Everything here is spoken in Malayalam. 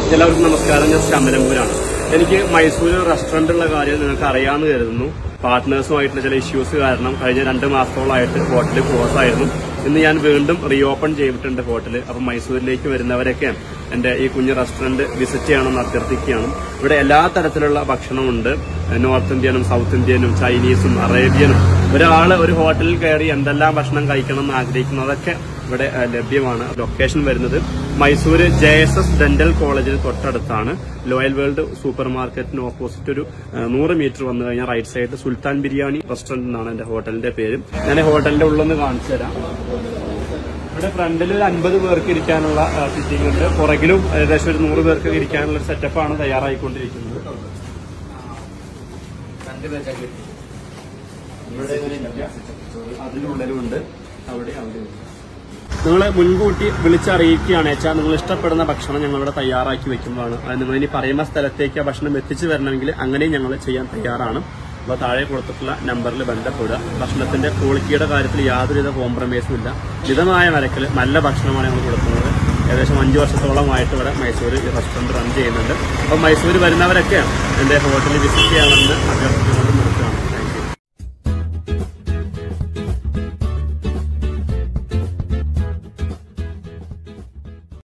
എല്ലാവർക്കും നമസ്കാരം ഞാൻ ശമരമ്പൂരാണ് എനിക്ക് മൈസൂരിൽ റെസ്റ്റോറന്റ് ഉള്ള കാര്യം നിങ്ങൾക്ക് അറിയാമെന്ന് കരുതുന്നു പാർട്ട്നേഴ്സുമായിട്ടുള്ള ചില ഇഷ്യൂസ് കാരണം കഴിഞ്ഞ രണ്ട് മാസത്തോളമായിട്ട് ഹോട്ടൽ ക്ലോസ് ആയിരുന്നു ഇന്ന് ഞാൻ വീണ്ടും റീഓപ്പൺ ചെയ്തിട്ടുണ്ട് ഹോട്ടൽ അപ്പം മൈസൂരിലേക്ക് വരുന്നവരൊക്കെ എന്റെ ഈ കുഞ്ഞു റെസ്റ്റോറന്റ് വിസിറ്റ് ചെയ്യണമെന്ന് അഭ്യർത്ഥിക്കുകയാണ് ഇവിടെ എല്ലാ തരത്തിലുള്ള ഭക്ഷണമുണ്ട് നോർത്ത് ഇന്ത്യനും സൗത്ത് ഇന്ത്യനും ചൈനീസും അറേബ്യനും ഒരാള് ഒരു ഹോട്ടലിൽ കയറി എന്തെല്ലാം ഭക്ഷണം കഴിക്കണം എന്ന് ആഗ്രഹിക്കുന്നു അതൊക്കെ ഇവിടെ ആ, ലഭ്യമാണ് ലൊക്കേഷൻ വരുന്നത് Mysore J S S dental കോളേജിന് തൊട്ടടുത്താണ് ലോയൽ വേൾഡ് സൂപ്പർ മാർക്കറ്റിന് ഓപ്പോസിറ്റ് ഒരു ആ, നൂറ് മീറ്റർ വന്നു കഴിഞ്ഞാൽ റൈറ്റ് സൈഡിൽ സുൽത്താൻ ബിരിയാണി റെസ്റ്റോറന്റ് എന്നാണ് എന്റെ ഹോട്ടലിന്റെ പേര് ഞാൻ ഹോട്ടലിന്റെ ഉള്ളൊന്ന് കാണിച്ചു തരാം ഇവിടെ ഫ്രണ്ടിൽ ഒരു അൻപത് പേർക്ക് ഇരിക്കാനുള്ള സിറ്റിംഗ് ഉണ്ട് പുറകിലും ഏകദേശം ഒരു നൂറ് പേർക്ക് ഇരിക്കാനുള്ള ഒരു സെറ്റപ്പാണ് തയ്യാറായിക്കൊണ്ടിരിക്കുന്നത് അതിനുള്ളിലുണ്ട് അവിടെ അവിടെ നിങ്ങൾ മുൻകൂട്ടി വിളിച്ചറിയിക്കുകയാണ് വെച്ചാൽ നിങ്ങൾ ഇഷ്ടപ്പെടുന്ന ഭക്ഷണം ഞങ്ങളിവിടെ തയ്യാറാക്കി വെക്കുന്നതാണ് അത് നിങ്ങൾ ഇനി പറയുന്ന സ്ഥലത്തേക്ക് ആ ഭക്ഷണം എത്തിച്ചു തരണമെങ്കിൽ അങ്ങനെയും ഞങ്ങൾ ചെയ്യാൻ തയ്യാറാണ് അപ്പോൾ താഴെ കൊടുത്തിട്ടുള്ള നമ്പറിൽ ബന്ധപ്പെടുക ഭക്ഷണത്തിന്റെ ക്വാളിറ്റിയുടെ കാര്യത്തിൽ യാതൊരുവിധ കോംപ്രമൈസും ഇല്ല മിതമായ നിരക്കിൽ നല്ല ഭക്ഷണമാണ് ഞങ്ങൾ കൊടുക്കുന്നത് ഏകദേശം അഞ്ച് വർഷത്തോളമായിട്ട് ഇവിടെ മൈസൂർ റെസ്റ്റോറന്റ് റൺ ചെയ്യുന്നുണ്ട് അപ്പോൾ മൈസൂർ വരുന്നവരൊക്കെ എന്റെ ഹോട്ടലിൽ വിസിറ്റ് ചെയ്യാമെന്ന് അഭ്യർത്ഥിക്കുന്നു